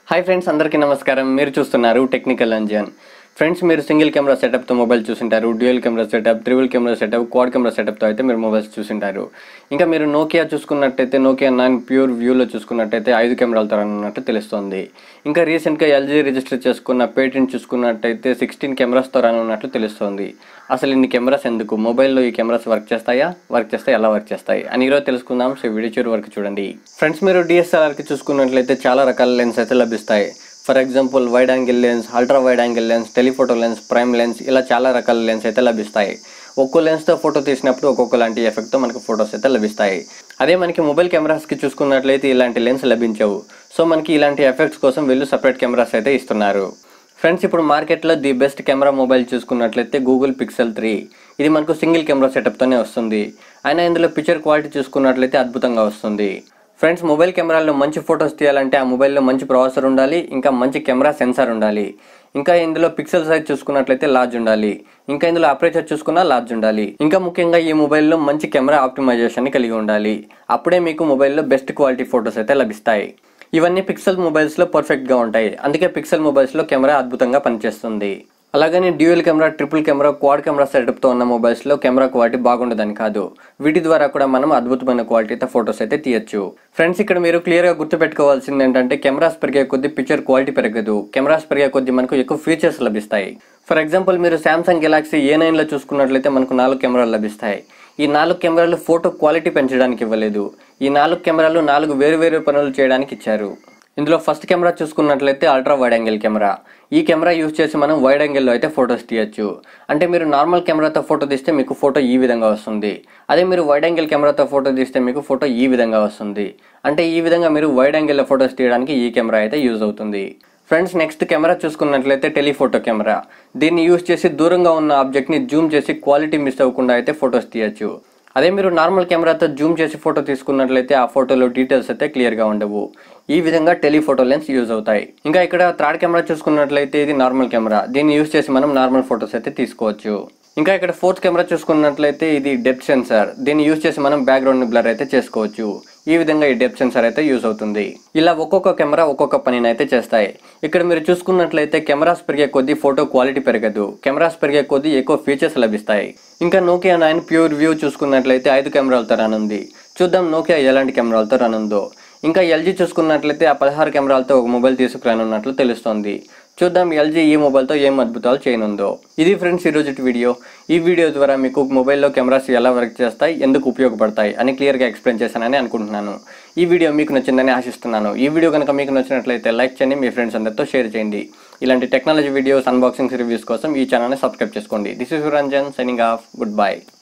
hi friends అందరికీ నమస్కారం మీరు చూస్తున్నారు టెక్నికల్ అంజన్ ఫ్రెండ్స్ మీరు సింగిల్ కెమెరా సెటప్తో మొబైల్ చూసింటారు dual camera setup triple camera setup quad camera సెటప్తో అయితే మీరు మొబైల్స్ చూసింటారు ఇంకా మీరు నోకియా చూసుకున్నట్టయితే నోకియా నైన్ ప్యూర్ వ్యూలో చూసుకున్నట్టయితే ఐదు కెమెరాలతో అన్నట్టు తెలుస్తుంది ఇంకా రీసెంట్గా ఎల్జీ రిజిస్టర్ చేసుకున్న పేటెంట్ చూసుకున్నట్టయితే సిక్స్టీన్ కెమెరాస్తో రానున్నట్లు తెలుస్తుంది అసలు ఇన్ని కెమెరాస్ ఎందుకు మొబైల్లో ఈ కెమెరాస్ వర్క్ చేస్తాయా వర్క్ చేస్తే ఎలా వర్క్ చేస్తాయి అని ఈరోజు తెలుసుకుందాం సో వీడియో చివరి వరకు చూడండి ఫ్రెండ్స్ మీరు డిఎస్ఎల్ఆర్కి చూసుకున్నట్లయితే చాలా రకాల లెన్స్ అయితే లభిస్తాయి for example wide angle lens ultra wide angle lens telephoto lens prime lens ఇలా చాలా రకాల లెన్స్ అయితే లభిస్తాయి ఒక్కో లెన్స్తో ఫోటో తీసినప్పుడు ఒక్కొక్క లాంటి ఎఫెక్ట్తో మనకి ఫొటోస్ అయితే లభిస్తాయి అదే మనకి మొబైల్ కెమెరాస్కి చూసుకున్నట్లయితే ఇలాంటి లెన్స్ లభించవు సో మనకి ఇలాంటి ఎఫెక్ట్స్ కోసం వీళ్ళు సపరేట్ కెమెరాస్ అయితే ఇస్తున్నారు ఫ్రెండ్స్ ఇప్పుడు మార్కెట్లో ది బెస్ట్ కెమెరా మొబైల్ చూసుకున్నట్లయితే గూగుల్ పిక్సెల్ త్రీ ఇది మనకు సింగిల్ కెమెరా సెటప్తోనే వస్తుంది అయినా ఇందులో పిక్చర్ క్వాలిటీ చూసుకున్నట్లయితే అద్భుతంగా వస్తుంది ఫ్రెండ్స్ మొబైల్ కెమెరాల్లో మంచి ఫొటోస్ తీయాలంటే ఆ మొబైల్లో మంచి ప్రాసెసర్ ఉండాలి ఇంకా మంచి కెమెరా సెన్సార్ ఉండాలి ఇంకా ఇందులో పిక్సెల్ సైజ్ చూసుకున్నట్లయితే లార్జ్ ఉండాలి ఇంకా ఇందులో అపరేచర్ చూసుకున్నా లార్జ్ ఉండాలి ఇంకా ముఖ్యంగా ఈ మొబైల్లో మంచి కెమెరా ఆప్టిమైజేషన్ కలిగి ఉండాలి అప్పుడే మీకు మొబైల్లో బెస్ట్ క్వాలిటీ ఫొటోస్ అయితే లభిస్తాయి ఇవన్నీ పిక్సెల్ మొబైల్స్లో పర్ఫెక్ట్గా ఉంటాయి అందుకే పిక్సెల్ మొబైల్స్లో కెమెరా అద్భుతంగా పనిచేస్తుంది అలాగని dual camera triple camera quad camera సెటప్తో ఉన్న మొబైల్స్లో కెమెరా క్వాలిటీ బాగుండదని కాదు వీటి ద్వారా కూడా మనం అద్భుతమైన క్వాలిటీతో ఫొటోస్ అయితే తీయొచ్చు ఫ్రెండ్స్ ఇక్కడ మీరు క్లియర్గా గుర్తుపెట్టుకోవాల్సింది ఏంటంటే కెమెరాస్ పెరిగే కొద్దీ పిక్చర్ క్వాలిటీ పెరగదు కెమెరాస్ పెరిగే కొద్దీ మనకు ఎక్కువ ఫీచర్స్ లభిస్తాయి ఫర్ ఎగ్జాంపుల్ మీరు శాంసంగ్ గెలాక్సీ ఏ నైన్లో చూసుకున్నట్లయితే మనకు నాలుగు కెమెరాలు లభిస్తాయి ఈ నాలుగు కెమెరాలు ఫోటో క్వాలిటీ పెంచడానికి ఇవ్వలేదు ఈ నాలుగు కెమెరాలు నాలుగు వేరు వేరు పనులు చేయడానికి ఇచ్చారు ఇందులో ఫస్ట్ కెమెరా చూసుకున్నట్లయితే అల్ట్రా వైడ్ యాంగిల్ కెమెరా ఈ కెమెరా యూస్ చేసి మనం వైడ్ యాంగిల్లో అయితే ఫొటోస్ తీయొచ్చు అంటే మీరు నార్మల్ కెమెరాతో ఫోటో తీస్తే మీకు ఫోటో ఈ విధంగా వస్తుంది అదే మీరు వైడ్ యాంగిల్ కెమెరాతో ఫోటో తీస్తే మీకు ఫోటో ఈ విధంగా వస్తుంది అంటే ఈ విధంగా మీరు వైడ్ యాంగిల్లో ఫొటోస్ తీయడానికి ఈ కెమెరా అయితే యూజ్ అవుతుంది ఫ్రెండ్స్ నెక్స్ట్ కెమెరా చూసుకున్నట్లయితే టెలిఫోటో కెమెరా దీన్ని యూస్ చేసి దూరంగా ఉన్న ఆబ్జెక్ట్ని జూమ్ చేసి క్వాలిటీ మిస్ అవ్వకుండా అయితే ఫొటోస్ తీయొచ్చు అదే మీరు నార్మల్ కెమెరాతో జూమ్ చేసి ఫోటో తీసుకున్నట్లయితే ఆ ఫోటోలో డీటెయిల్స్ అయితే క్లియర్గా ఉండవు ఈ విధంగా టెలిఫోటో లెన్స్ యూజ్ అవుతాయి ఇంకా ఇక్కడ థర్డ్ కెమెరా చూసుకున్నట్లయితే ఇది నార్మల్ కెమెరా దీన్ని యూజ్ చేసి మనం నార్మల్ ఫొటోస్ అయితే తీసుకోవచ్చు ఇంకా ఇక్కడ ఫోర్త్ కెమెరా చూసుకున్నట్లయితే ఇది డెప్త్ సెన్సార్ దీన్ని యూజ్ చేసి మనం బ్యాక్గ్రౌండ్ బ్లర్ అయితే చేసుకోవచ్చు ఈ విధంగా ఈ డెప్త్ సెన్సార్ అయితే యూజ్ అవుతుంది ఇలా ఒక్కొక్క కెమెరా ఒక్కొక్క పనిని అయితే చేస్తాయి ఇక్కడ మీరు చూసుకున్నట్లయితే కెమెరాస్ పెరిగే కొద్దీ ఫోటో క్వాలిటీ పెరగదు కెమెరాస్ పెరిగే కొద్దీ ఎక్కువ ఫీచర్స్ లభిస్తాయి ఇంకా నోకియా నైన్ ప్యూర్ వ్యూ చూసుకున్నట్లయితే ఐదు కెమెరాలతో రానుంది చూద్దాం నోకియా ఎలాంటి కెమెరాలతో రానుందో ఇంకా ఎల్జీ చూసుకున్నట్లయితే ఆ పదహారు కెమెరాలతో ఒక మొబైల్ తీసుకురానున్నట్లు తెలుస్తోంది చూద్దాం ఎల్జీ ఈ మొబైల్తో ఏం అద్భుతాలు చేయనుందో ఇది ఫ్రెండ్స్ ఈరోజు వీడియో ఈ వీడియో ద్వారా మీకు మొబైల్లో కెమెరాస్ ఎలా వర్క్ చేస్తాయి ఎందుకు ఉపయోగపడతాయి అని క్లియర్గా ఎక్స్ప్లెయిన్ చేశానని అనుకుంటున్నాను ఈ వీడియో మీకు నచ్చిందని ఆశిస్తున్నాను ఈ వీడియో కనుక మీకు నచ్చినట్లయితే లైక్ చేయండి మీ ఫ్రెండ్స్ అందరితో షేర్ చేయండి ఇలాంటి టెక్నాలజీ వీడియోస్ అన్బాక్సింగ్స్ రివ్యూస్ కోసం ఈ ఛానల్ని సబ్స్క్రైబ్ చేసుకోండి this is Ranjan signing off good by